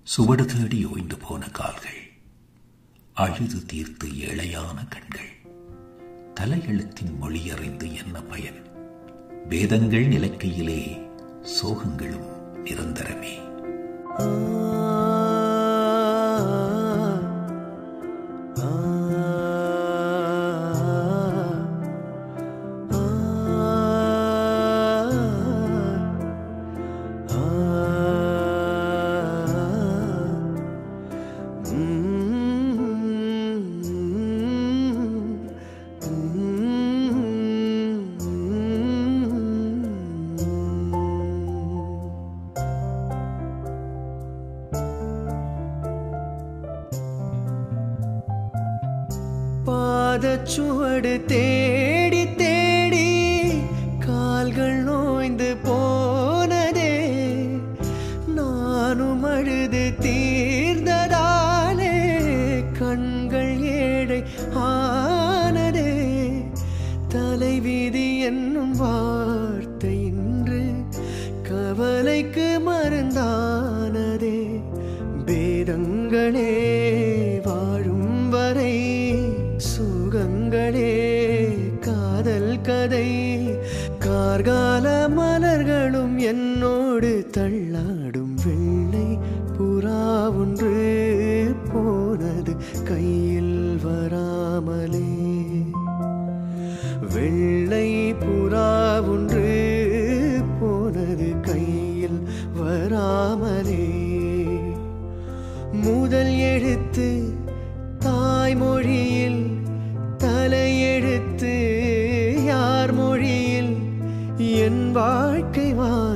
சுவடு தேடி ஓய்ந்து போன கால்கள் அழுது தீர்த்து ஏழையான கண்கள் தலையெழுத்தின் மொழியறிந்து என்ன பயன் வேதங்கள் நிலைக்கையிலே சோகங்களும் நிரந்தரமே பாதச்சுவடு தேடி தேடி கால்கள் நோய்ந்து போனதே நானும் அழுது தீர்ந்ததாலே கண்கள் ஏழை ஆனதே தலைவிதி என்னும் வார்த்தை இன்று கவலைக்கு மருந்தானதே பேதங்களே வாழும் வரை சுகங்களே காதல் கதை கார்கால மலர்களும் என்னோடு தள்ளாடும் வெள்ளை புறா ஒன்று போனது கையில் வராமலே வெள்ளை புறா ஒன்று போனது கையில் வராமலே முதல் எழுத்து தாய்மொழியில் தலையெழுத்து யார் மொழியில் என் வாழ்க்கை வா